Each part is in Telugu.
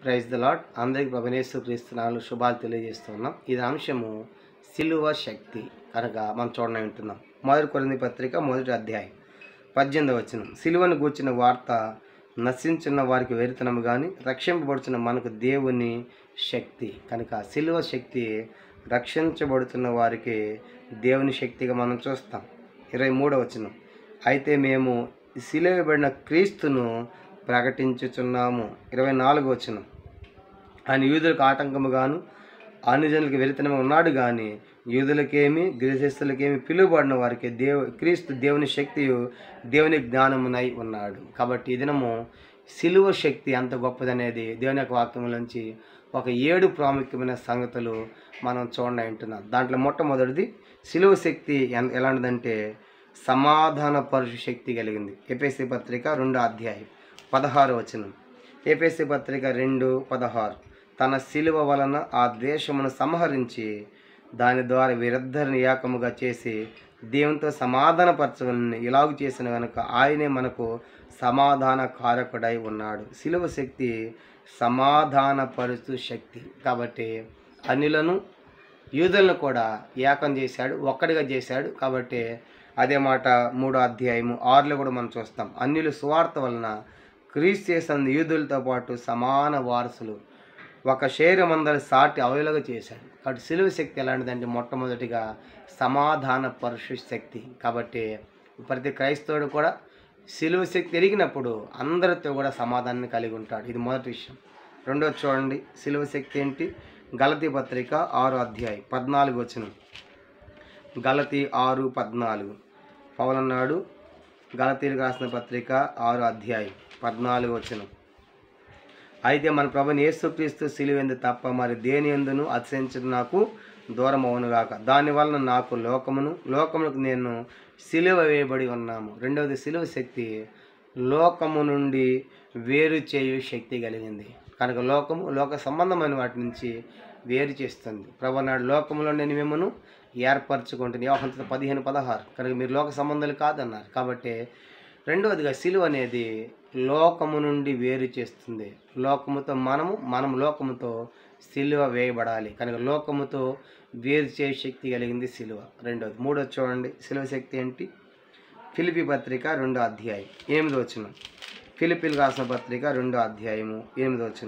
ప్రైజ్ ద లాడ్ అందరికి ప్రభనేశ్వర క్రీస్తునాలు శుభాలు తెలియజేస్తున్నాం ఇది అంశము సిలువ శక్తి కనుక మనం చూడని వింటున్నాం మొదటి కొరింది పత్రిక మొదటి అధ్యాయం పద్దెనిమిది వచనం సిలువను గూర్చిన వార్త నశించున్న వారికి వెరితనము కానీ రక్షింపబడుతున్న మనకు దేవుని శక్తి కనుక సిలువ శక్తి రక్షించబడుతున్న వారికి దేవుని శక్తిగా మనం చూస్తాం ఇరవై మూడవ వచనం అయితే మేము సిలువబడిన క్రీస్తును ప్రకటించుచున్నాము ఇరవై నాలుగు వచనం ఆయన యూదులకు ఆటంకముగాను అనుజనులకు వెరితనము ఉన్నాడు కానీ యూదులకేమి గ్రీసెస్తులకేమి పిలువబడిన వారికి దేవు క్రీస్తు దేవుని శక్తియు దేవుని జ్ఞానమునై ఉన్నాడు కాబట్టి ఈ దినము సిలువ శక్తి ఎంత గొప్పదనేది దేవుని యొక్క వాక్యములోంచి ఒక ఏడు ప్రాముఖ్యమైన సంగతులు మనం చూడండి అంటున్నాం దాంట్లో మొట్టమొదటిది సిలువ శక్తి ఎన్- ఎలాంటిదంటే సమాధాన పరుషు శక్తి కలిగింది ఎపిఎస్సి పత్రిక రెండో అధ్యాయం పదహారు వచనం ఏపీసీ పత్రిక రెండు పదహారు తన శిలువ వలన ఆ దేశమును సంహరించి దాని ద్వారా వీరిద్దరిని ఏకముగా చేసి దేవునితో సమాధానపరచవలని ఇలాగు చేసిన కనుక ఆయనే మనకు సమాధాన కారకుడై ఉన్నాడు శిలువ శక్తి సమాధానపరుచు శక్తి కాబట్టి అన్యులను యూదులను కూడా ఏకం చేశాడు ఒక్కడిగా చేశాడు కాబట్టి అదే మాట మూడో అధ్యాయము ఆరులో కూడా మనం చూస్తాం అన్యులు సువార్త వలన క్రీస్తు చేసిన యూదులతో పాటు సమాన వారసులు ఒక శరీరమందరి సాటి అవయలుగా చేశాడు కాబట్టి సిలువ శక్తి ఎలాంటిదంటే మొట్టమొదటిగా సమాధాన పరుషు శక్తి కాబట్టి ప్రతి క్రైస్తవుడు కూడా సిలువ శక్తి ఎరిగినప్పుడు అందరితో కూడా సమాధానాన్ని కలిగి ఉంటాడు ఇది మొదటి విషయం రెండోది చూడండి సిలువ శక్తి ఏంటి గలతీ పత్రిక ఆరు అధ్యాయం పద్నాలుగు వచనం గలతీ ఆరు పద్నాలుగు పవన్ అన్నాడు గలతీలకు రాసిన పత్రిక ఆరు అధ్యాయం పద్నాలుగు వచనం అయితే మన ప్రభుని యేసుక్రీస్తు సిలువెందు తప్ప మరి దేని ఎందును అతిశయించడం నాకు దూరం అవునుగాక దానివలన నాకు లోకమును లోకములకు నేను సిలువ వేయబడి ఉన్నాము రెండవది సిలువ శక్తి లోకము నుండి వేరు చేయు శక్తి కలిగింది కనుక లోకము లోక సంబంధమైన వాటి నుంచి వేరు చేస్తుంది ప్రభు నాడు లోకంలో నేను మిమ్మను ఏర్పరచుకుంటుంది యోహంతో పదిహేను పదహారు కనుక మీరు లోక సంబంధాలు కాదన్నారు కాబట్టి రెండవదిగా సిలువ అనేది లోకము నుండి వేరు చేస్తుంది లోకముతో మనము మనం లోకముతో సిలువ వేయబడాలి కనుక లోకముతో వేరు చేయ శక్తి కలిగింది సిలువ రెండవది మూడోది చూడండి సిలువ శక్తి ఏంటి ఫిలిపి పత్రిక రెండో అధ్యాయం ఎనిమిది వచ్చిన ఫిలిపిల్ రాసిన పత్రిక రెండో అధ్యాయము ఎనిమిది వచ్చిన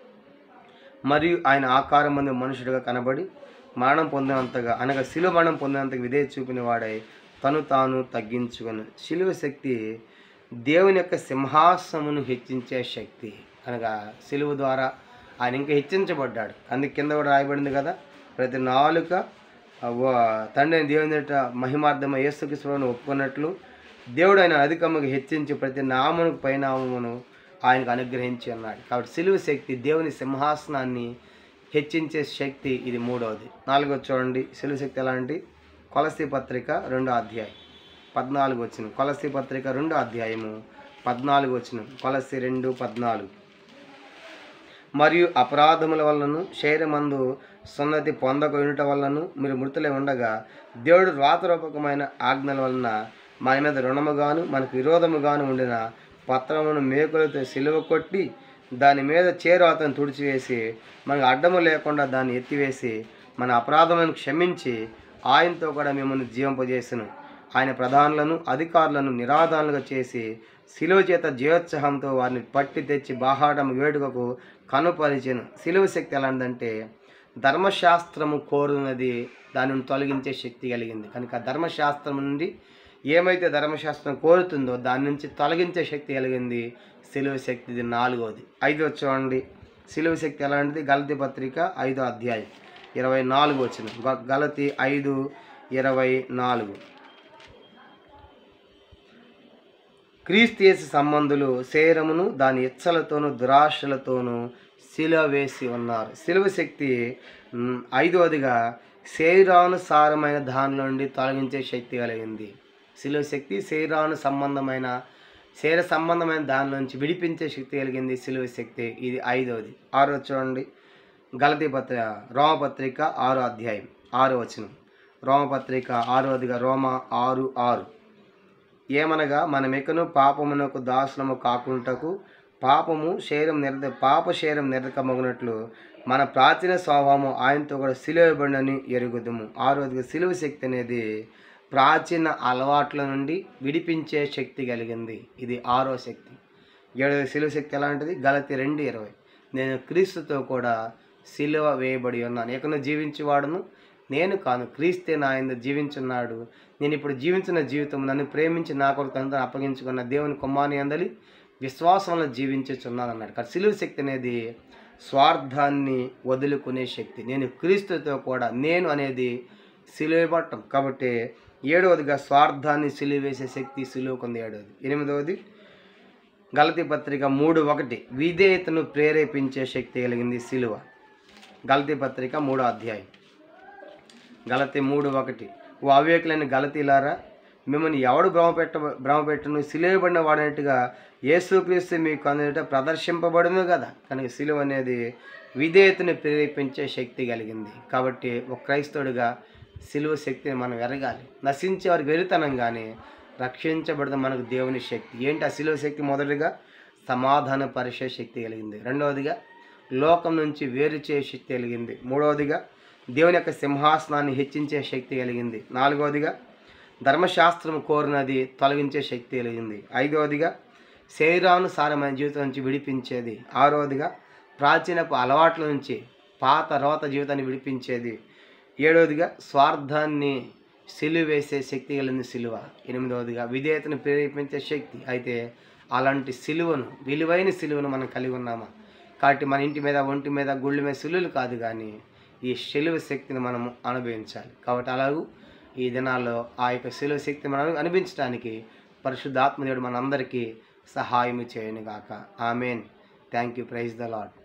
మరియు ఆయన ఆకారం మంది మనుషుడిగా కనబడి మరణం పొందినంతగా అనగా శిలువ మరణం పొందినంతగా విధేయ చూపిన వాడై తను తాను తగ్గించుకొని శిలువ శక్తి దేవుని యొక్క సింహాసమును హెచ్చించే శక్తి అనగా శిలువ ద్వారా ఆయన ఇంకా హెచ్చించబడ్డాడు అందుకు కింద కూడా రాయబడింది కదా ప్రతి నాలుక ఆ, వ- తండ్రి అయిన దేవుని ఎదుట మహిమార్థమ యేసుక్రీస్తులను ఒప్పుకున్నట్లు దేవుడు ఆయన అధికముగా హెచ్చించి ప్రతి నామమునకు పైనామమును ఆయనకు అనుగ్రహించి అన్నాడు కాబట్టి సిలువ శక్తి దేవుని సింహాసనాన్ని హెచ్చించే శక్తి ఇది మూడవది నాలుగోది చూడండి సిలువ శక్తి ఎలాంటి కొలసి పత్రిక రెండో అధ్యాయం పద్నాలుగు వచ్చిన కొలసి పత్రిక రెండో అధ్యాయము పద్నాలుగు వచ్చిన కొలసి రెండు పద్నాలుగు మరియు అపరాధముల వలన శరీరమందు సున్నతి పొందక వినుట వలన మీరు మృతులై ఉండగా దేవుడు రాతరూపకమైన ఆజ్ఞల వలన మన మీద రుణముగాను మనకు విరోధముగాను ఉండిన పత్రమును మేకులతో సిలువ కొట్టి దాని మీద చేరు అతను తుడిచివేసి మనకు అడ్డము లేకుండా దాన్ని ఎత్తివేసి మన అపరాధములను క్షమించి ఆయనతో కూడా మిమ్మల్ని జీవింపజేసును ఆయన ప్రధానులను అధికారులను నిరాధానులుగా చేసి శిలువ చేత జీవోత్సాహంతో వారిని పట్టి తెచ్చి బాహాటం వేడుకకు కనుపరిచెను శిలువ శక్తి ఎలాంటిదంటే ధర్మశాస్త్రము కోరున్నది దానిని తొలగించే శక్తి కలిగింది కనుక ధర్మశాస్త్రం నుండి ఏమైతే ధర్మశాస్త్రం కోరుతుందో దాని నుంచి తొలగించే శక్తి కలిగింది శిలువ శక్తి ఇది నాలుగవది ఐదో చూడండి శిలువ శక్తి ఎలాంటిది గలతి పత్రిక ఐదో అధ్యాయం ఇరవై నాలుగు వచ్చిన గ- గలతి ఐదు ఇరవై నాలుగు క్రీస్తు సంబంధులు శరీరమును దాని ఇచ్చలతోనూ దురాశలతోనూ శిలువ వేసి ఉన్నారు శిలువ శక్తి మ్, ఐదవదిగా శరీరానుసారమైన దాని నుండి తొలగించే శక్తి కలిగింది శిలువ శక్తి శరీరాను సంబంధమైన శరీర సంబంధమైన దాని నుంచి విడిపించే శక్తి కలిగింది శిలువ శక్తి ఇది ఐదవది ఆరో చూడండి గలతీ పత్ర రోమపత్రిక ఆరో అధ్యాయం ఆరో వచనం రోమపత్రిక ఆరోదిగా రోమ ఆరు ఆరు ఏమనగా మనమెకను పాపమునకు దాసులము కాకుంటకు పాపము శరీరం నిర్ద పాప శరీరం నిర్ధకమగినట్లు మన ప్రాచీన స్వభావము ఆయనతో కూడా సిలువబడినని ఎరుగుదుము ఆరోదిగా సిలువ శక్తి అనేది ప్రాచీన అలవాట్ల నుండి విడిపించే శక్తి కలిగింది ఇది ఆరో శక్తి ఏడవ సిలువ శక్తి ఎలాంటిది గలతి రెండు ఇరవై నేను క్రీస్తుతో కూడా సిలువ వేయబడి ఉన్నాను ఎక్కడ జీవించేవాడును నేను కాను క్రీస్తే నా ఆయన జీవించున్నాడు నేను ఇప్పుడు జీవించిన జీవితం నన్ను ప్రేమించి నా కొరకు తనతో అప్పగించుకున్న దేవుని కుమ్మాని అందలి విశ్వాసంలో జీవించుచున్నాను అన్నాడు కానీ సిలువ శక్తి అనేది స్వార్థాన్ని వదులుకునే శక్తి నేను క్రీస్తుతో కూడా నేను అనేది సిలువబట్టం కాబట్టి ఏడవదిగా స్వార్థాన్ని సిలువేసే శక్తి సిలువకుంది ఏడవది ఎనిమిదవది గలతి పత్రిక మూడు ఒకటి విధేయతను ప్రేరేపించే శక్తి కలిగింది సిలువ గలతి పత్రిక మూడో అధ్యాయం గలతి మూడు ఒకటి ఓ అవివేకులైన గలతీలారా మిమ్మల్ని ఎవడు భ్రమపెట్ట భ్రమపెట్టను సిలువబడిన వాడినట్టుగా యేసుక్రీస్తు మీకు అందుట ప్రదర్శింపబడును కదా కనుక సిలువ అనేది విధేయతను ప్రేరేపించే శక్తి కలిగింది కాబట్టి ఒక క్రైస్తవుడిగా సిలువ శక్తిని మనం ఎరగాలి నశించే వారికి వెరితనం కానీ రక్షించబడిన మనకు దేవుని శక్తి ఏంటి ఆ సిలువ శక్తి మొదటిగా సమాధాన పరిచే శక్తి కలిగింది రెండవదిగా లోకం నుంచి వేరు చేసే శక్తి కలిగింది మూడవదిగా దేవుని యొక్క సింహాసనాన్ని హెచ్చించే శక్తి కలిగింది నాలుగవదిగా ధర్మశాస్త్రం కోరినది తొలగించే శక్తి కలిగింది ఐదవదిగా శరీరానుసారమైన జీవితం నుంచి విడిపించేది ఆరవదిగా ప్రాచీనపు అలవాట్ల నుంచి పాత రోత జీవితాన్ని విడిపించేది ఏడవదిగా స్వార్థాన్ని సిలువ వేసే శక్తి కలిగిన సిలువ ఎనిమిదవదిగా విధేయతను ప్రేరేపించే శక్తి అయితే అలాంటి సిలువను విలువైన సిలువను మనం కలిగి ఉన్నామా కాబట్టి మన ఇంటి మీద ఒంటి మీద గుళ్ళ మీద సిలువలు కాదు కానీ ఈ సిలువ శక్తిని మనము అనుభవించాలి కాబట్టి అలాగూ ఈ దినాల్లో ఆ యొక్క సిలువ శక్తిని మనం అనిపించడానికి పరిశుద్ధాత్మదేవుడు మనందరికీ సహాయం చేయను గాక amen thank you praise the lord